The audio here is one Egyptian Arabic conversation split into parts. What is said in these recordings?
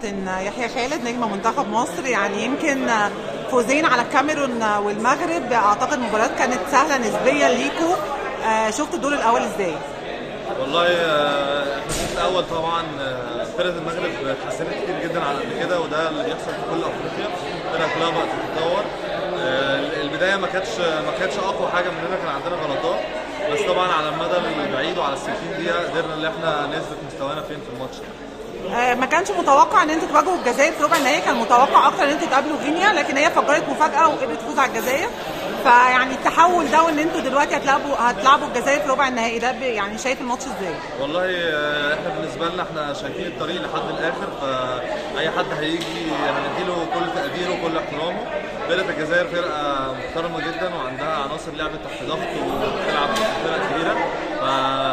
كابتن يحيى خالد نجم منتخب مصر يعني يمكن فوزين على الكاميرون والمغرب اعتقد مباريات كانت سهله نسبيا ليكوا آه، شفت الدور الاول ازاي؟ والله آه، احنا الشوط الاول طبعا آه، فرقه المغرب اتحسنت كتير جدا عن قبل كده وده اللي بيحصل في كل افريقيا الفرقه كلها بقت تتطور آه، البدايه ما كانتش ما كانتش اقوى حاجه مننا كان عندنا غلطات بس طبعا على المدى البعيد وعلى ال 60 دقيقه قدرنا ان احنا نثبت مستوانا فين في الماتش آه، ما كانش متوقع ان انتوا تواجهوا الجزائر في ربع النهائي كان متوقع اكتر ان انتوا تقابلوا غينيا لكن هي فجرت مفاجاه وقدرت تفوز على الجزائر فيعني التحول ده وان انتوا دلوقتي هتلعبوا هتلعبوا الجزائر في ربع النهائي ده ب- يعني شايف الماتش ازاي؟ والله آه، احنا بالنسبه لنا احنا شايفين الطريق لحد الاخر فاي حد هيجي هنديله كل تقديره وكل احترامه فرقه الجزائر فرقه محترمه جدا وعندها عناصر لعبت تحت ضغط وبتلعب ضد فرق كبيره ف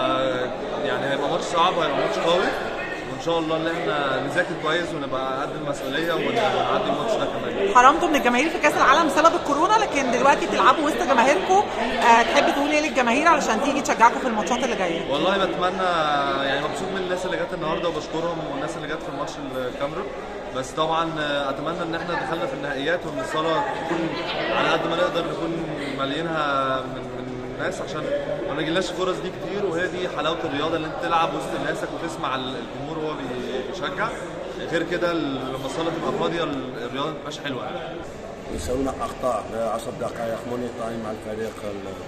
يعني هيبقى ماتش صعب وهيبقى ماتش قوي وان شاء الله ان احنا نذاكر كويس ونبقى قد المسؤوليه ونعدي الماتش ده كمان حرمتوا من الجماهير في كاس العالم بسبب الكورونا لكن دلوقتي بتلعبوا وسط جماهيركم آه، تحب تقول ايه للجماهير علشان تيجي تشجعكم في الماتشات اللي جايه؟ والله بتمنى يعني مبسوط من الناس اللي جت النهارده وبشكرهم والناس اللي جت في الماتش الكاميرون بس طبعا اتمنى ان احنا دخلنا في النهائيات وان الصاله تكون على قد ما نقدر نكون مالينها من من الناس عشان ما بيجيلناش الفرص دي كتير وهي دي حلاوه الرياضه اللي انت تلعب وسط ناسك وتسمع الجمهور وهو بيشجع غير كده لما الصاله تبقى فاضيه الرياضه ما بتبقاش حلوه يعني يسوون اخطاء في 10 دقائق موني تايم مع الفريق ال-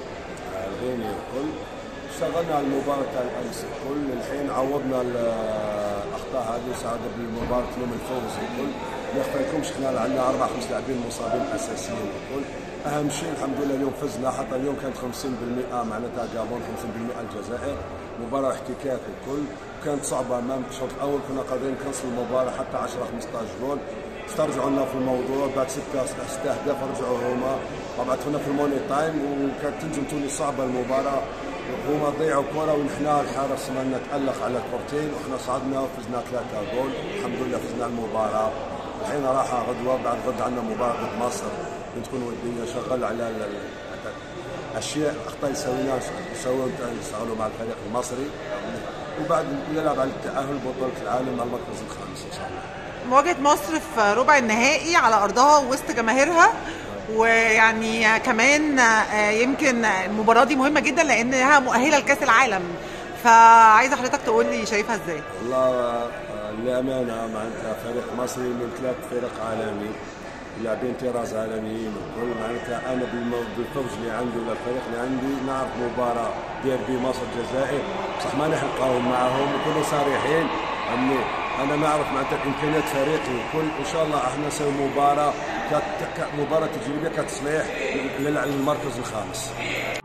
الغيني الكل اشتغلنا على المباراة تاع الامس الكل الحين عوضنا الاخطاء هذه ساعد بالمباراة اليوم الفوز الكل ما يخفيكمش احنا عندنا اربع خمس لاعبين مصابين اساسيين الكل اهم شيء الحمد لله اليوم فزنا حتى اليوم كانت 50% معناتها جابون 50% الجزائر مباراة احتكاك الكل كانت صعبة امام الشوط الاول كنا قادرين نكنسل المباراة حتى 10 15 جول استرجعوا لنا في الموضوع بعد ستة ستة اهداف رجعوا هما وبعثونا في الموني تايم وكانت تنجم تولي صعبة المباراة هما ضيعوا كرة ونحن الحارس مالنا تألق على كورتين واحنا صعدنا وفزنا ثلاثة جول الحمد لله فزنا المباراة الحين راحة غدوة بعد غد عندنا مباراة ضد مصر تكون ودية شغل على ال- ال- اشياء اخطاء يسويناها يسوون يشتغلوا مع الفريق المصري وبعد نلعب على التأهل بطولة العالم مع المركز الخامس ان شاء الله مواجهه مصر في ربع النهائي على ارضها وسط جماهيرها ويعني كمان آه، يمكن المباراه دي مهمه جدا لانها مؤهله لكاس العالم فعايزه حضرتك تقول لي شايفها ازاي والله آه، للامانه معناتها فريق مصري من ثلاث فرق عالمي لاعبين طراز عالميين والكل معناتها انا بالم- بالفوز اللي عندي ولا الفريق اللي عندي نعرف مباراه ديربي مصر الجزائر صح ما نحن نقاوم معهم وكلنا صريحين اني انا نعرف معناتها امكانيات فريقي وكل ان شاء الله احنا نسوي مباراه كت- ك- مباراه تجريبيه كتصليح للمركز الخامس